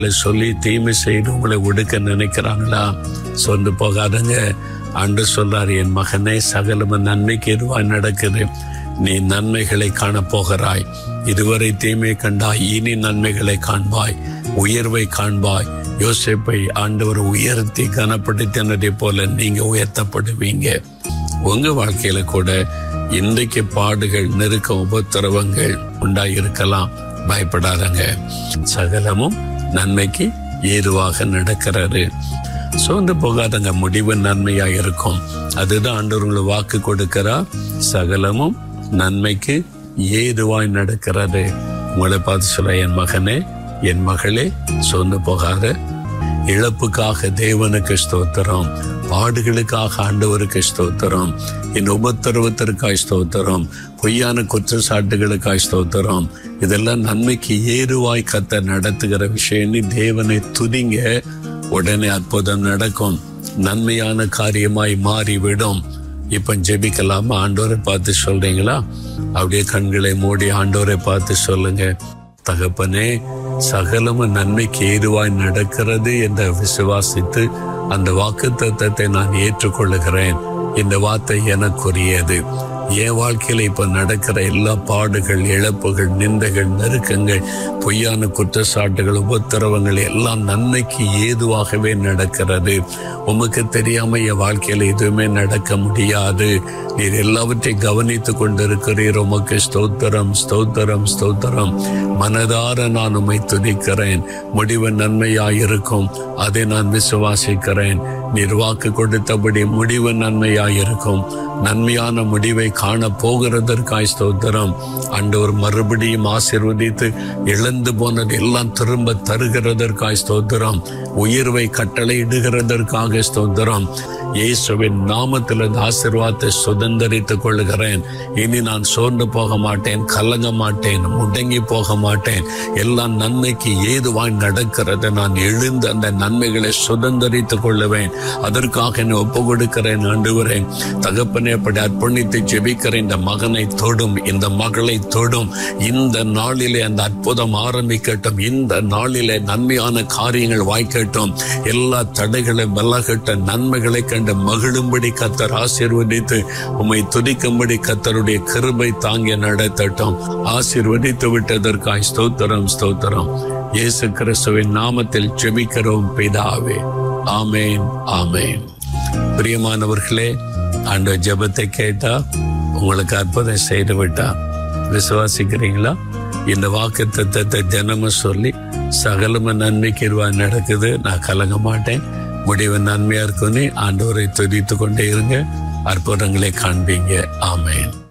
சொல்லி தீமை செய்து உங்களை ஒடுக்க நினைக்கிறாங்களா சொந்து போகாதங்க அன்று சொல்றார் என் மகனே சகலம நன்மைக்கு எதுவாய் நடக்குது நீ நன்மைகளை காணப் போகிறாய் இதுவரை தீமை கண்டாய் இனி நன்மைகளை காண்பாய் உயர்வை காண்பாய் யோசிப்பை ஆண்டவர் உயர்த்தி கனப்படுத்தினதை போல நீங்க உயர்த்தப்படுவீங்க உங்க வாழ்க்கையில கூட இன்றைக்கு பாடுகள் நெருக்க உபத்திரவங்கள் உண்டாயிருக்கலாம் பயப்படாதங்க சகலமும் நன்மைக்கு ஏதுவாக நடக்கிறது சோர்ந்து போகாதங்க முடிவு நன்மையா இருக்கும் அதுதான் ஆண்டவர்களை வாக்கு கொடுக்கிறார் சகலமும் நன்மைக்கு ஏதுவாய் நடக்கிறது உங்களை பார்த்து சொல்ல என் மகனே என் மகளே சோர்ந்து போகாத இழப்புக்காக தேவனுக்கு ஸ்தோத்திரம் பாடுகளுக்காக ஆண்டவருக்கு ஸ்தோத்திரம் என் உபத்திரவத்திற்காய் ஸ்தோத்திரம் பொய்யான குற்றச்சாட்டுகளுக்காய் ஸ்தோத்திரம் இதெல்லாம் நன்மைக்கு ஏதுவாய் கத்த நடத்துகிற விஷயம் நீ தேவனை துதிங்க உடனே அற்புதம் நடக்கும் நன்மையான காரியமாய் மாறிவிடும் இப்ப ஜெபிக்கலாமா ஆண்டோரை பார்த்து சொல்றீங்களா அப்படியே கண்களை மூடி ஆண்டோரை பார்த்து சொல்லுங்க தகப்பனே சகலமும் நன்மைக்கு ஏதுவாய் நடக்கிறது என்று விசுவாசித்து அந்த வாக்கு தத்தத்தை நான் ஏற்றுக்கொள்ளுகிறேன் இந்த வார்த்தை எனக்குரியது என் வாழ்க்கையில இப்ப நடக்கிற எல்லா பாடுகள் இழப்புகள் நிந்தைகள் நெருக்கங்கள் பொய்யான குற்றச்சாட்டுகள் உபத்திரவங்கள் எல்லாம் நன்மைக்கு ஏதுவாகவே நடக்கிறது உமக்கு தெரியாம என் வாழ்க்கையில எதுவுமே நடக்க முடியாது நீர் எல்லாவற்றையும் கவனித்து கொண்டிருக்கிறீர் உமக்கு ஸ்தோத்திரம் ஸ்தோத்திரம் ஸ்தோத்திரம் மனதார நான் உம்மை துதிக்கிறேன் முடிவு நன்மையாயிருக்கும் அதை நான் விசுவாசிக்கிறேன் நீர் வாக்கு கொடுத்தபடி முடிவு நன்மையாயிருக்கும் நன்மையான முடிவை காண போகிறதற்காய் ஸ்தோத்திரம் ஆண்டவர் மறுபடியும் ஆசிர்வதித்து இழந்து போனது எல்லாம் திரும்ப தருகிறதற்காய் ஸ்தோத்திரம் உயர்வை கட்டளையிடுகிறதற்காக ஸ்தோத்திரம் இயேசுவின் நாமத்தில் இந்த ஆசீர்வாதத்தை சுதந்திரித்துக் கொள்கிறேன் இனி நான் சோர்ந்து போக மாட்டேன் கலங்க மாட்டேன் முடங்கி போக மாட்டேன் எல்லாம் நன்மைக்கு ஏதுவாய் நடக்கிறது நான் எழுந்து அந்த நன்மைகளை சுதந்திரித்துக் கொள்ளுவேன் அதற்காக என்னை ஒப்பு கொடுக்கிறேன் ஆண்டுகிறேன் தகப்பனே அப்படி அர்ப்பணித்து ஜெபிக்கிற இந்த மகனை தொடும் இந்த மகளை தொடும் இந்த நாளிலே அந்த அற்புதம் ஆரம்பிக்கட்டும் இந்த நாளிலே நன்மையான காரியங்கள் வாய்க்கட்டும் எல்லா தடைகளும் விலகட்ட நன்மைகளை கண்டு மகிழும்படி கத்தர் ஆசீர்வதித்து உம்மை துதிக்கும்படி கத்தருடைய கிருபை தாங்கி நடத்தட்டும் ஆசீர்வதித்து விட்டதற்காய் ஸ்தோத்திரம் ஸ்தோத்திரம் இயேசு கிறிஸ்துவின் நாமத்தில் ஜெபிக்கிறோம் பிதாவே ஆமேன் ஆமேன் பிரியமானவர்களே ஆண்ட ஜெபத்தை கேட்டா உங்களுக்கு அற்புதம் செய்து விட்டா விசுவாசிக்கிறீங்களா இந்த வாக்கு தத்தத்தை தினமும் சொல்லி சகலம நன்மைக்கு இருவா நடக்குது நான் கலங்க மாட்டேன் முடிவு நன்மையா இருக்குன்னு ஆண்டவரை துதித்து கொண்டே இருங்க அற்புதங்களை காண்பீங்க ஆமேன்